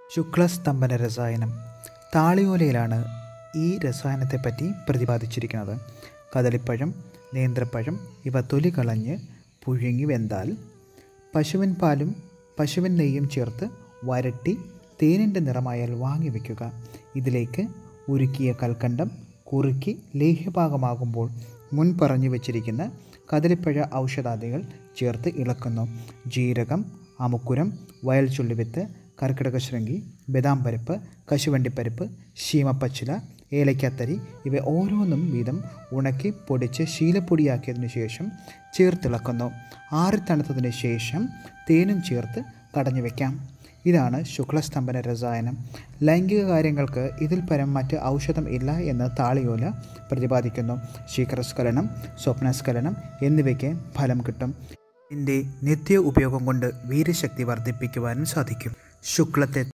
ശുക്ലസ്തംഭന രസായനം താളിയോലയിലാണ് ഈ രസായനത്തെപ്പറ്റി പ്രതിപാദിച്ചിരിക്കുന്നത് കദളിപ്പഴം നേന്ത്രപ്പഴം ഇവ തൊലി കളഞ്ഞ് പുഴുങ്ങി വെന്താൽ പശുവിൻ പാലും പശുവിൻ നെയ്യും ചേർത്ത് വരട്ടി തേനിൻ്റെ നിറമായാൽ വാങ്ങി വയ്ക്കുക ഇതിലേക്ക് ഉരുക്കിയ കൽക്കണ്ടം കുറുക്കി ലേഹ്യപാകമാകുമ്പോൾ മുൻ പറഞ്ഞു വച്ചിരിക്കുന്ന കദളിപ്പഴ ഔഷധാദികൾ ചേർത്ത് ഇളക്കുന്നു ജീരകം അമുക്കുരം വയൽ ചുള്ളിവിത്ത് കർക്കിടക ശൃംഗി ബദാം പരിപ്പ് കശുവണ്ടിപ്പരിപ്പ് ശീമപ്പച്ചില ഏലക്കാത്തരി ഇവ ഓരോന്നും വീതം ഉണക്കി പൊടിച്ച് ശീലപ്പൊടിയാക്കിയതിനു ശേഷം ചേർത്തിളക്കുന്നു ആറി തണുത്തതിന് ശേഷം തേനും ചേർത്ത് കടഞ്ഞു വയ്ക്കാം ഇതാണ് ശുക്ലസ്തംഭന രസായനം ലൈംഗിക കാര്യങ്ങൾക്ക് ഇതിൽ പരം മറ്റ് ഔഷധം ഇല്ല എന്ന് താളിയോല പ്രതിപാദിക്കുന്നു ശീഘ്രസ്ഖലനം സ്വപ്നസ്ഖലനം എന്നിവയ്ക്ക് ഫലം കിട്ടും ഇതിൻ്റെ നിത്യ ഉപയോഗം കൊണ്ട് വീര്യശക്തി വർദ്ധിപ്പിക്കുവാനും സാധിക്കും ശുക്ലത്തെ